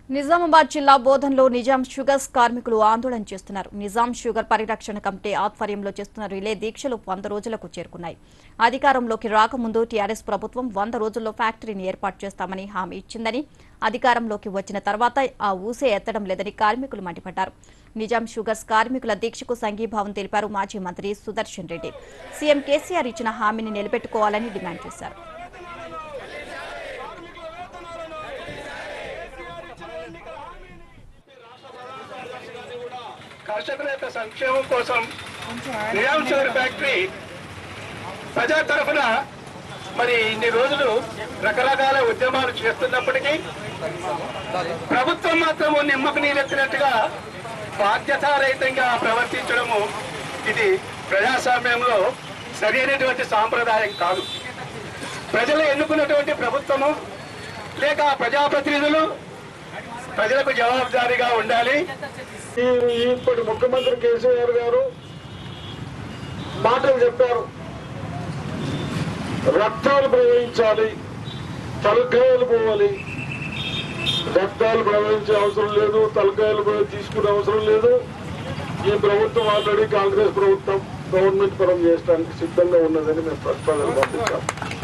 నిజామాబాద్ జిల్లా బోధన్లో నిజాం షుగర్స్ కార్మికులు ఆందోళన చేస్తున్నారు నిజాం షుగర్ పరిరక్షణ కమిటీ ఆధ్వర్యంలో చేస్తున్న రిలే దీక్షలు వంద రోజులకు చేరుకున్నాయి అధికారంలోకి రాకముందు టీఆర్ఎస్ ప్రభుత్వం వంద రోజుల్లో ఫ్యాక్టరీని ఏర్పాటు చేస్తామని హామీ ఇచ్చిందని అధికారంలోకి వచ్చిన తర్వాత ఆ ఊసే ఎత్తడం లేదని కార్మికులు మండిపడ్డారు నిజాం షుగర్స్ కార్మికుల దీక్షకు సంఘీభావం తెలిపారు మాజీ మంత్రి సుదర్శన్ రెడ్డి సీఎం కేసీఆర్ ఇచ్చిన హామీని నిలబెట్టుకోవాలని డిమాండ్ చేశారు కర్షకుల యొక్క సంక్షేమం కోసం నిజాం షుగర్ ఫ్యాక్టరీ ప్రజా తరఫున మరి ఇన్ని రోజులు రకరకాల ఉద్యమాలు చేస్తున్నప్పటికీ ప్రభుత్వం మాత్రము నిమ్మకు నీరెత్తినట్టుగా బాధ్యతారహితంగా ప్రవర్తించడము ఇది ప్రజాస్వామ్యంలో సరైనటువంటి సాంప్రదాయం కాదు ప్రజలు ఎన్నుకున్నటువంటి ప్రభుత్వము లేక ప్రజాప్రతినిధులు ప్రజలకు జవాబుదారీగా ఉండాలి ఈ ఇప్పటి ముఖ్యమంత్రి కేసీఆర్ గారు మాటలు చెప్పారు రక్తాలు ప్రవహించాలి తలకాయలు పోవాలి రక్తాలు ప్రవహించే అవసరం లేదు తలకాయలు పోయి తీసుకునే అవసరం లేదు ఈ ప్రభుత్వం ఆల్రెడీ కాంగ్రెస్ ప్రభుత్వం గవర్నమెంట్ పరం చేయడానికి సిద్ధంగా ఉన్నదని మేము ప్రతిపాదన పంపించాం